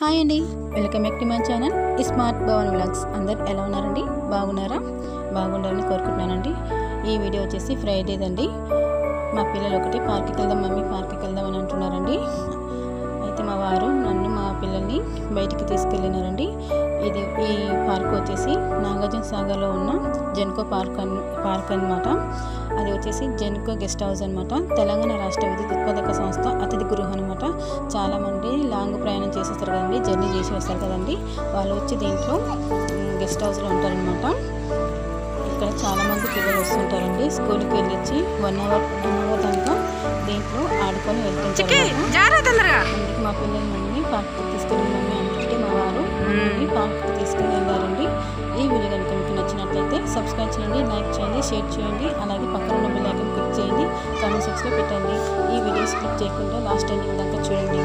Hi అండి welcome back to my channel smart Bhavan vlogs అందరు ఎలా ఉన్నారండి బాగున్నారా బాగుండాలని కోరుకుంటున్నానండి ఈ వీడియో వచ్చేసి ఫ్రైడేదండి మా పిల్లలు ఒకటి పార్క్కి వెళ్దాం మమ్మీ పార్క్కి వెళ్దాం అని అంటున్నారండి అయితే మా వారు నన్ను మా పిల్లల్ని బయటికి తీసుకెళ్ళినారండి ఇది ఈ పార్క్ వచ్చేసి నాగార్జున సాగర్లో ఉన్న జెన్కో పార్క్ అన్ పార్క్ అన్నమాట అది వచ్చేసి జెన్కో గెస్ట్ హౌస్ అనమాట తెలంగాణ రాష్ట్ర విద్యుత్ ఉత్పాదక సంస్థ అతిథి గృహం అనమాట చాలామంది లాంగ్ ప్రయాణం చేసేస్తారు కదండి జర్నీ చేసి వస్తారు కదండి వాళ్ళు వచ్చి దీంట్లో గెస్ట్ హౌస్లో ఉంటారనమాట ఇక్కడ చాలామంది పిల్లలు వస్తుంటారండి స్కూల్కి వెళ్ళొచ్చి వన్ అవర్ వన్ అవర్ దాకా దీంట్లో ఆడుకొని వెళ్తుంటారు జారా తొందరగా అందుకే మా పిల్లలు మమ్మల్ని పార్క్కి తీసుకెళ్ళి మమ్మీ అంటే మా వారు మమ్మల్ని పార్క్కి తీసుకెళ్ళి వెళ్ళారండి ఈ వీడియో కనుక మీకు నచ్చినట్లయితే సబ్స్క్రైబ్ చేయండి లైక్ చేయండి షేర్ చేయండి అలాగే పక్కన ఉన్న బెల్ ఐకాన్ క్లిక్ చేయండి కామెంట్ సెక్షన్లో పెట్టండి ఈ వీడియో స్కిప్ చేయకుండా లాస్ట్ ఎండింగ్ దాకా చూడండి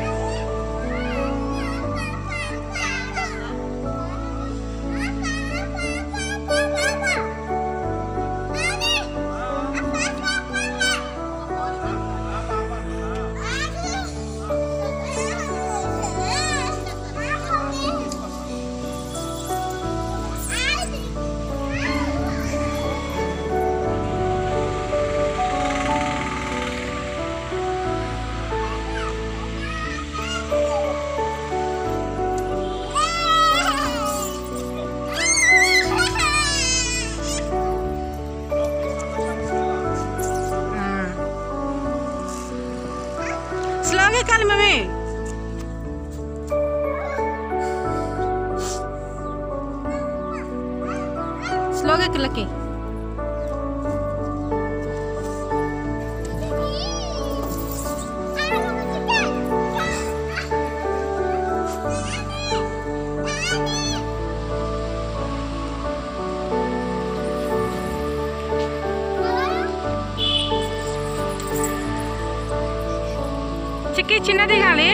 స్లోగా ఎక్కాలి మమ్మీ స్లోగా ఎక్కలకి చిక్కి చిన్నది కాలి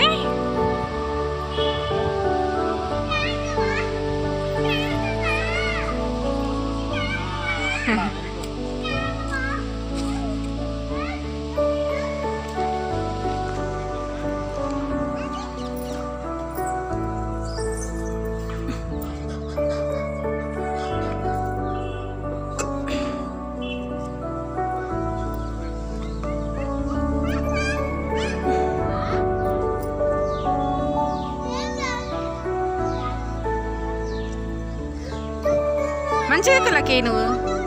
మంచిగా ఎక్కలకి నువ్వు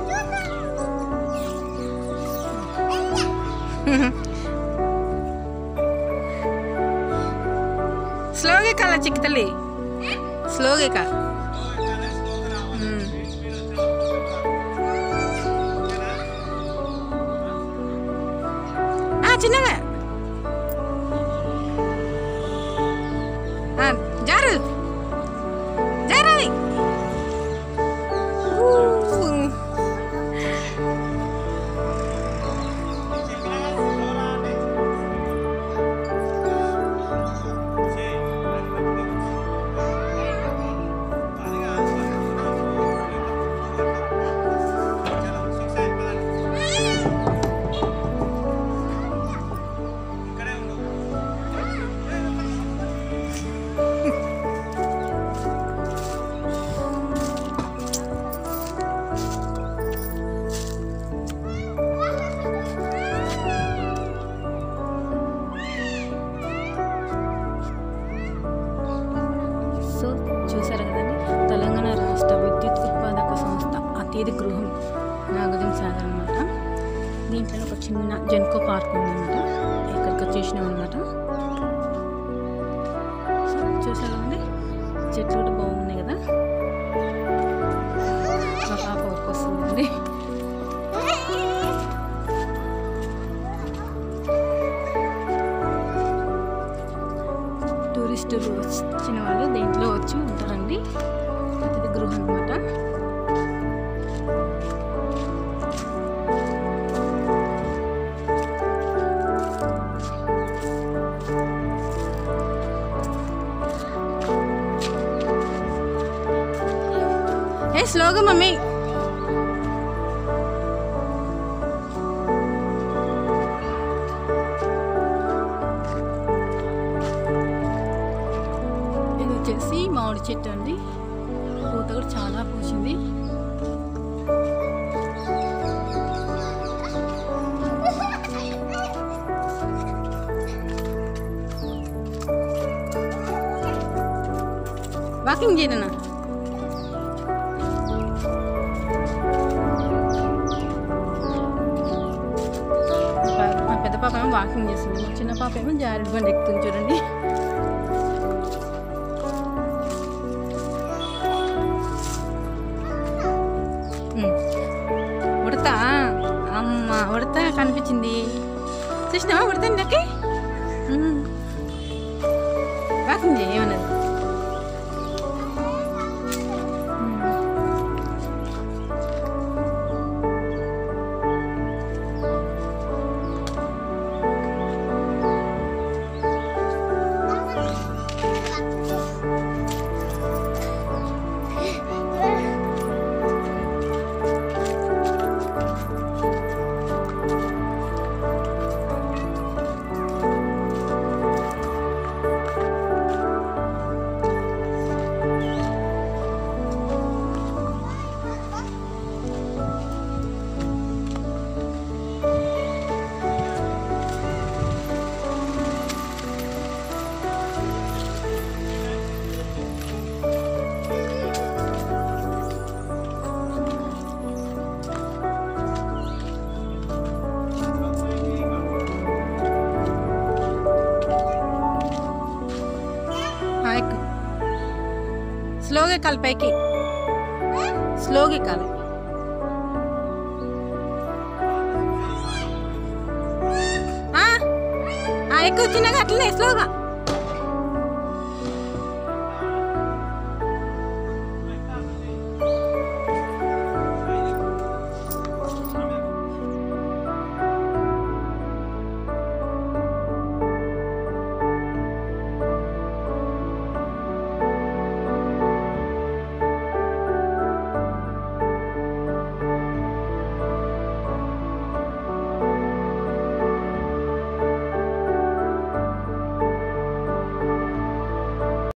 స్లోగా ఎక్కాల చిక్కి తల్లి స్లోగా ఎక్క ఆ, చిన్నగా ఆ, జారు జారాలి సో చూసారు కదండి తెలంగాణ రాష్ట్ర విద్యుత్ ఉత్పాదక సంస్థ అతిథి గృహం నాగార్జున సాగర్ అనమాట దీంట్లో ఒక చిన్న జెన్కో పార్క్ ఉందన్నమాట ఇక్కడికి వచ్చేసినాం అనమాట సో చూసారు కదండి చెట్లు కూడా బాగున్నాయి కదా మా పాప వర్క్ వస్తుందండి టూరిస్టులు వచ్చిన వాళ్ళు దీంట్లో వచ్చి ఉంటారండి అతిథి గృహం అనమాట ఏ స్లోగా మమ్మీ వచ్చేసి మామిడి చెట్టు అండి పూత కూడా చాలా పూసింది వాకింగ్ చేయనా మా పెద్ద పాప ఏమో వాకింగ్ చేస్తుంది మా చిన్న పాప ఏమో జారుడు బండి ఎక్కుతుంది చూడండి ఉమ్. ఉడతా అమ్మ ఉడతా కనిపించింది చూసినావా ఉడతా ఇందాకే ఉమ్. వాకింగ్ చేయి ఏమన్నది ఉమ్. ఆ, ఎక్కు స్లోగా ఎక్కాలి పైకి స్లోగా ఎక్కాలి ఆ, ఆ, ఎక్కువ చిన్నగా అట్లనే స్లోగా